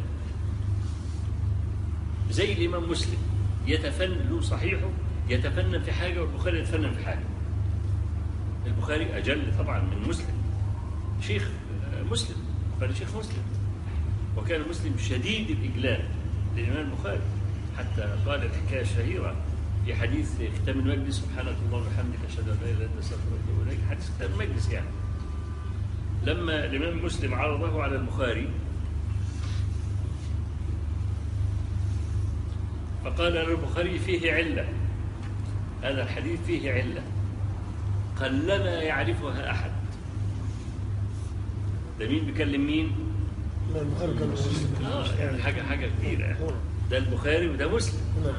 S1: زي الإمام مسلم يتفنن له صحيحه يتفنن في حاجة والبخاري يتفنن في حاجة البخاري أجل طبعا من مسلم شيخ مسلم البخاري شيخ مسلم وكان مسلم شديد الإجلال للإمام البخاري حتى قال الحكاية الشهيرة في حديث ختام المجلس سبحانك اللهم وبحمدك أشهد أن لا إله إلا أنت أستغفرك وأتوب إليك حديث ختام المجلس يعني لما الإمام مسلم عرضه على البخاري فقال له البخاري فيه علة هذا الحديث فيه علة قلما يعرفها أحد ده مين بيكلم مين؟
S3: لا البخاري كان مسلم
S1: آه يعني حاجة حاجة كبيرة يعني. ده البخاري وده مسلم
S3: نعم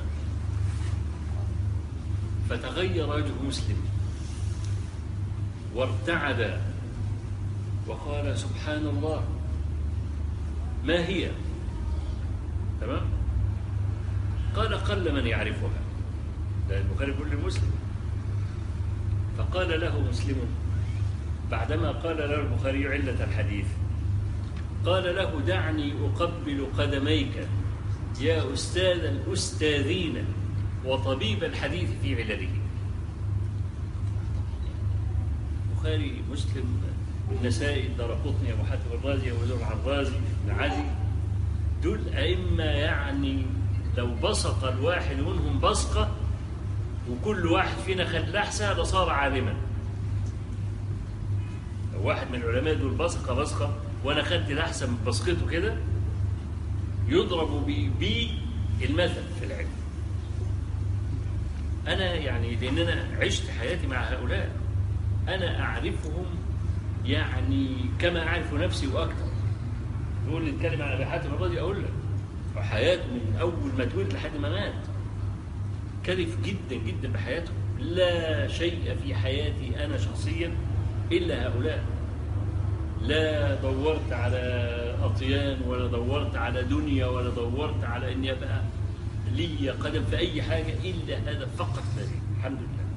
S1: فتغير وجه مسلم وارتعد وقال سبحان الله ما هي تمام قال قل من يعرفها ده البخاري بيقول لمسلم فقال له مسلم بعدما قال له البخاري علة الحديث قال له دعني أقبل قدميك يا أستاذ الأستاذين وطبيب الحديث في علله البخاري مسلم النسائي الدرقطني أبو حاتم الرازي أبو زرع الرازي ابن عدي دول أئمة يعني لو بصق الواحد منهم بصقة وكل واحد فينا خد لحسة لصار عالما لو واحد من العلماء دول بصقة بصقة وأنا خدت لحسة من بصقته كده يضرب بي, بي المثل في العلم أنا يعني لأن أنا عشت حياتي مع هؤلاء أنا أعرفهم يعني كما أعرف نفسي وأكثر يقول لي نتكلم عن أبي حاتم الرازي أقول لك وحياته من أول ما اتولد لحد ما مات كلف جدا جدا بحياته لا شيء في حياتي أنا شخصيا إلا هؤلاء لا دورت على أطيان ولا دورت على دنيا ولا دورت على أن يبقى لي قدم في أي حاجة إلا هذا فقط الذي الحمد لله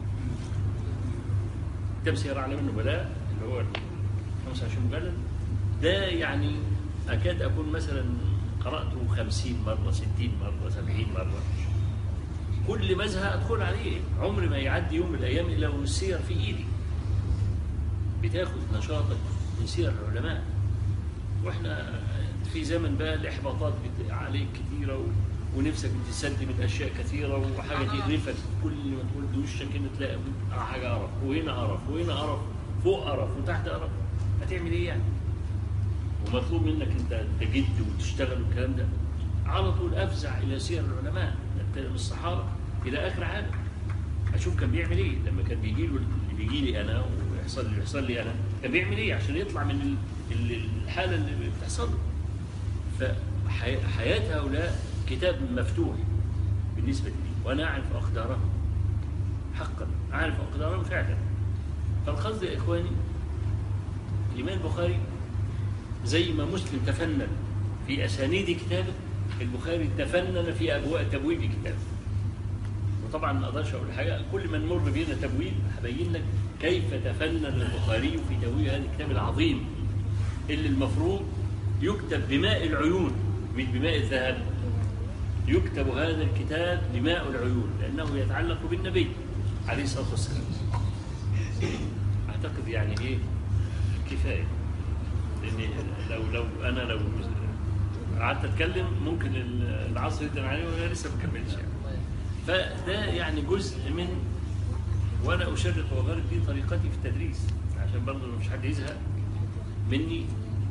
S1: كتاب سير أعلام النبلاء اللي هو 25 مجلد ده يعني أكاد أكون مثلا قرأته 50 مرة 60 مرة 70 مرة كل ما ازهق أدخل عليه عمري ما يعدي يوم من الأيام إلا والسير في إيدي بتاخد نشاطك من سير العلماء واحنا في زمن بقى الاحباطات بت- عليك كثيره و... ونفسك بتسد من اشياء كثيره وحاجه تقرفك كل ما تقول وشك هنا تلاقي آه حاجه قرف وهنا قرف وهنا قرف فوق قرف وتحت قرف هتعمل ايه يعني؟ ومطلوب منك انت تجد وتشتغل والكلام ده على طول افزع الى سير العلماء من الصحابه الى اخر عالم اشوف كان بيعمل ايه لما كان بيجي له اللي بيجي لي انا بيحصل لي بيحصل لي انا كان بيعمل ايه عشان يطلع من ال- ال- الحاله اللي بتحصل له فحياه هؤلاء كتاب مفتوح بالنسبه لي وانا اعرف اقدارهم حقا اعرف اقدارهم فعلا فالقصد يا اخواني الامام البخاري زي ما مسلم تفنن في اسانيد كتابه البخاري تفنن في ابواب تبويب كتابه وطبعا ما اقدرش اقول حاجه كل ما نمر بينا تبويب هبين لك كيف تفنن البخاري في تبويب هذا الكتاب العظيم اللي المفروض يكتب بماء العيون مش بماء الذهب يكتب هذا الكتاب بماء العيون لانه يتعلق بالنبي عليه الصلاه والسلام اعتقد يعني ايه كفايه لان لو لو انا لو قعدت اتكلم ممكن العصر يدن عليه وانا لسه ما كملتش يعني. فده يعني جزء من وانا اشرق واغرب دي طريقتي في التدريس عشان برضه مش حد يزهق مني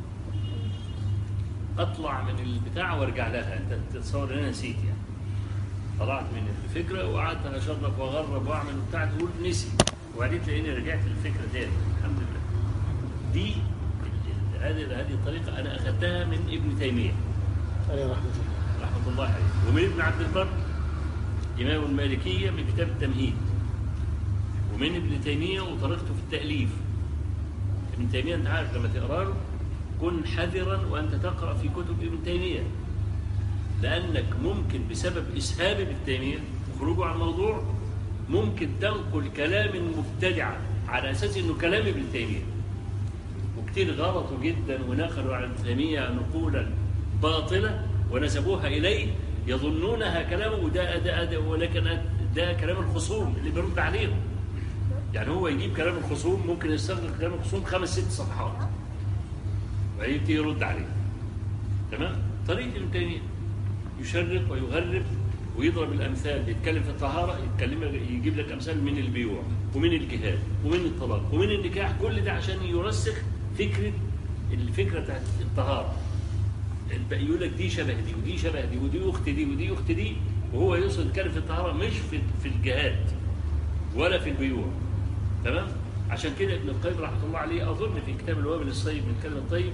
S1: اطلع من البتاع وارجع لها انت تتصور ان انا نسيت يعني طلعت من الفكره وقعدت اشرب واغرب واعمل وبتاع تقول نسي وبعدين تلاقيني رجعت للفكره تاني الحمد لله دي هذه هذه الطريقه انا اخذتها من ابن تيميه
S3: عليه رحمة الله
S1: رحمه الله عليه ومن ابن عبد البر إمام المالكية من كتاب التمهيد ومن ابن تيمية وطريقته في التأليف ابن تيمية أنت عارف لما تقرأ له كن حذرا وأنت تقرأ في كتب ابن تيمية لأنك ممكن بسبب إسهاب ابن تيمية وخروجه عن الموضوع ممكن تنقل كلام مبتدعا على أساس إنه كلام ابن تيمية وكتير غلطوا جدا ونقلوا عن ابن تيمية نقولا باطلة ونسبوها إليه يظنونها كلامه وده ده, ده ولكن ده كلام الخصوم اللي بيرد عليهم يعني هو يجيب كلام الخصوم ممكن يستخدم كلام الخصوم خمس ست صفحات ويبتدي يرد عليه تمام طريقة ابن تيمية يشرق ويغرب ويضرب الامثال يتكلم في الطهاره يتكلم يجيب لك امثال من البيوع ومن الجهاد ومن الطلاق ومن النكاح كل ده عشان يرسخ فكره الفكره بتاعت الطهاره الباقي يقول لك دي شبه دي ودي شبه دي ودي اخت دي ودي اخت دي وهو يوصل يتكلم في الطهاره مش في في الجهاد ولا في البيوع تمام عشان كده ابن القيم رحمه الله عليه اظن في كتاب الوابل الصيب من الكلم الطيب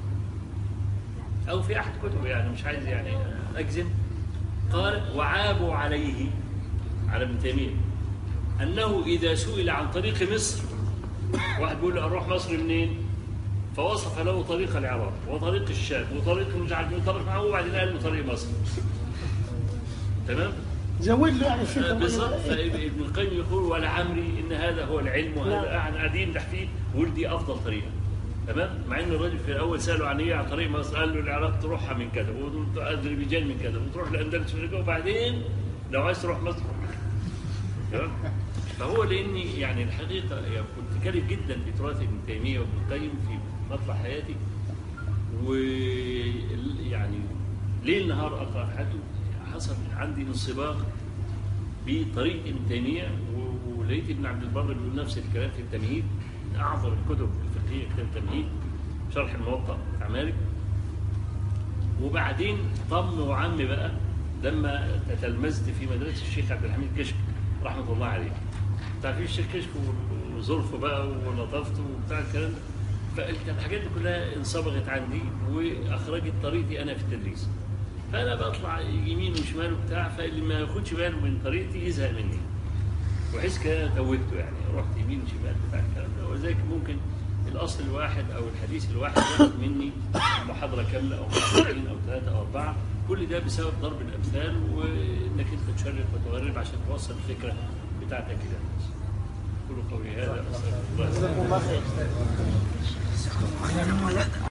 S1: او في احد كتبه يعني مش عايز يعني اجزم قال وعابوا عليه على ابن تيميه انه اذا سئل عن طريق مصر واحد بيقول له اروح مصر منين؟ فوصف له طريق العراق وطريق الشام وطريق مش عارف مين طريق معه وبعدين قال له طريق مصر تمام؟
S3: زود له يعني الفكرة
S1: بالظبط فابن القيم يقول ولعمري ان هذا هو العلم وهذا احنا قاعدين تحتيه ويقول دي افضل طريقه تمام مع ان الراجل في الاول ساله عن ايه عن طريق مصر قال له العراق تروحها من كذا واذربيجان من كذا وتروح الاندلس من كذا وبعدين لو عايز تروح مصر تمام فهو لاني يعني الحقيقه يعني كنت كارف جدا بتراث ابن تيميه وابن القيم في مطلع حياتي ويعني ليل نهار اقرا في حياته حصل عندي انصباغ بطريقه ابن تيميه و- ولقيت ابن عبد البر بيقول نفس الكلام في التمهيد من اعظم الكتب الفقهيه كتاب التمهيد شرح الموطأ بتاع مالك وبعدين طم وعم بقى لما تتلمذت في مدرسه الشيخ عبد الحميد كشك رحمه الله عليه تعرفين الشيخ كشك وظروفه بقى ولطافته وبتاع الكلام ده فالحاجات دي كلها انصبغت عندي واخرجت طريقتي انا في التدريس فانا بطلع يمين وشمال وبتاع فاللي ما ياخدش باله من طريقتي يزهق مني وحس كده توهته يعني رحت يمين وشمال بتاع الكلام ده ولذلك ممكن الاصل الواحد او الحديث الواحد ياخد مني محاضره كامله او محاضرتين او ثلاثه او اربعه كل ده بسبب ضرب الامثال وانك انت تشرق وتغرب عشان توصل الفكره بتاعتك الى الناس. كل قولي هذا استغفر الله
S3: جزاكم الله خير